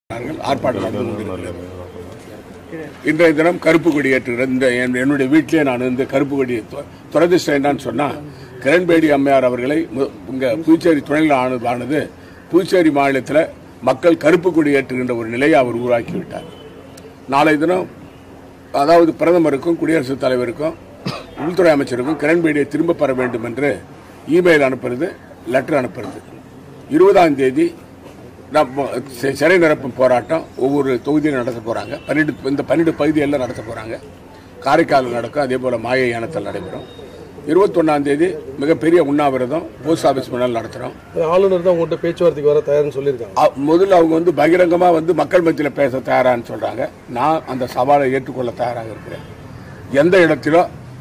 நாங்கள் ஆர்ப்பாட்டம் நடந்து கொண்டிருக்கிறது இன்றைய தினம் கருப்பு கொடி ஏற்றுகிறேன் இந்த என்- என்னுடைய வீட்டிலே நான் இந்த கருப்பு கொடி து- துரதிர்ஷ்டம் என்னன்னு சொன்னா கிரண்பேடி அம்மையார் அவர்களை மு- இங்க புதுச்சேரி துணைநிலை ஆனது ஆனது புதுச்சேரி மாநிலத்தில் மக்கள் கருப்பு கொடி ஏற்றுகின்ற ஒரு நிலையை அவர் உருவாக்கி விட்டார் நாளை தினம் அதாவது பிரதமருக்கும் குடியரசுத் தலைவருக்கும் உள்துறை அமைச்சருக்கும் கிரண்பேடியை திரும்ப பெற வேண்டும் என்று இமெயில் அனுப்புறது லெட்டர் அனுப்புறது இருபதாம் தேதி நம்ம சி- சிறை நிரப்பும் போராட்டம் ஒவ்வொரு தொகுதியிலும் நடத்த போறாங்க பன்னெண்டு இந்த பன்னெண்டு பகுதிகளில் நடத்த போறாங்க காரைக்காலில் நடக்கும் அதே போல மாய யானத்தில் நடைபெறும் இருபத்தொன்னாம் தேதி மிகப்பெரிய உண்ணாவிரதம் போஸ்ட் ஆஃபீஸ் முன்னால் நடத்துகிறோம் ஆளுநர் தான் உங்கள்கிட்ட பேச்சுவார்த்தைக்கு வர தயார்னு சொல்லியிருக்காங்க அ- முதல்ல அவங்க வந்து பகிரங்கமா வந்து மக்கள் மத்தியில் பேச தயாரான்னு சொல்றாங்க நான் அந்த சவாலை ஏற்றுக்கொள்ள தயாராக இருக்கிறேன் எந்த இடத்திலோ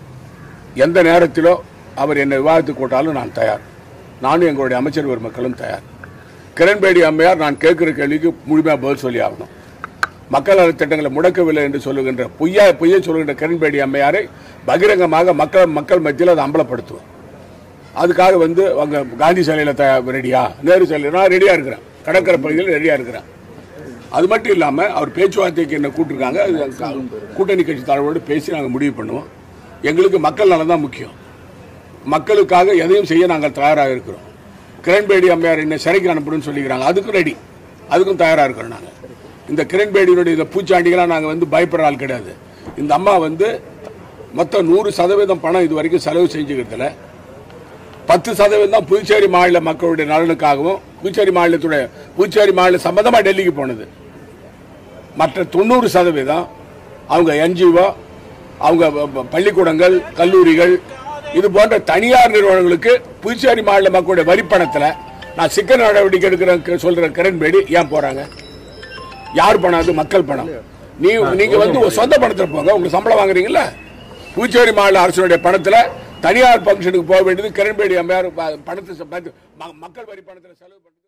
எந்த நேரத்திலோ அவர் என்னை விவாதத்துக்கு கூட்டாலும் நான் தயார் நானும் எங்களுடைய அமைச்சர் ஒரு மக்களும் தயார் கிரண்பேடி அம்மையார் நான் கேட்கிற கேள்விக்கு முழுமையாக பதில் சொல்லி ஆகணும் மக்கள் நலத் திட்டங்களை முடக்கவில்லை என்று சொல்லுகின்ற பொய்யா பொய்யை சொல்லுகின்ற கிரண்பேடி அம்மையாரை பகிரங்கமாக மக்கள் மக்கள் மத்தியில் அதை அம்பலப்படுத்துவோம் அதுக்காக வந்து அவங்க காந்தி சிலையில் த ரெடியா நேரு சிலையில் நான் ரெடியாக இருக்கிறேன் கடற்கரை பகுதியில் ரெடியாக இருக்கிறேன் அது மட்டும் இல்லாமல் அவர் பேச்சுவார்த்தைக்கு என்ன கூட்டிருக்காங்க அது க- கூட்டணி கட்சி தலைவரோடு பேசி நாங்கள் முடிவு பண்ணுவோம் எங்களுக்கு மக்கள் நலம் தான் முக்கியம் மக்களுக்காக எதையும் செய்ய நாங்கள் தயாராக இருக்கிறோம் கிரண்பேடி அம்மையார் என்ன சிறைக்கு அனுப்பணும்னு சொல்லிக்கிறாங்க அதுக்கும் ரெடி அதுக்கும் தயாராக இருக்கிறோம் நாங்கள் இந்த கிரண்பேடியினுடைய இந்த பூச்சாண்டிகளாக நாங்கள் வந்து பயப்படுற ஆள் கிடையாது இந்த அம்மா வந்து மொத்தம் நூறு சதவீதம் பணம் இது வரைக்கும் செலவு செஞ்சுக்கிறதுல பத்து சதவீதம் தான் புதுச்சேரி மாநில மக்களுடைய நலனுக்காகவும் புதுச்சேரி மாநிலத்துடைய புதுச்சேரி மாநிலம் சம்பந்தமா டெல்லிக்கு போனது மற்ற தொண்ணூறு சதவீதம் அவங்க என்ஜிஓ அவங்க ப- ப- பள்ளிக்கூடங்கள் கல்லூரிகள் இது போன்ற தனியார் நிறுவனங்களுக்கு புதுச்சேரி மாநில மக்களுடைய வரிப்பணத்தில் நான் சிக்கன நடவடிக்கை எடுக்கிறேன் சொல்ற கிரண்பேடி ஏன் போறாங்க யார் பணம் அது மக்கள் பணம் நீ நீங்க வந்து ஒரு சொந்த பணத்துல போங்க உங்களுக்கு சம்பளம் வாங்குறீங்கல்ல புதுச்சேரி மாநில அரசுடைய பணத்துல தனியார் பங்கனுக்கு போக வேண்டியது கிரண்பேடி அம்மையார் ப- பணத்தை ச- ப- ம- மக்கள் வரி பணத்துல செலவு பண்ணுறது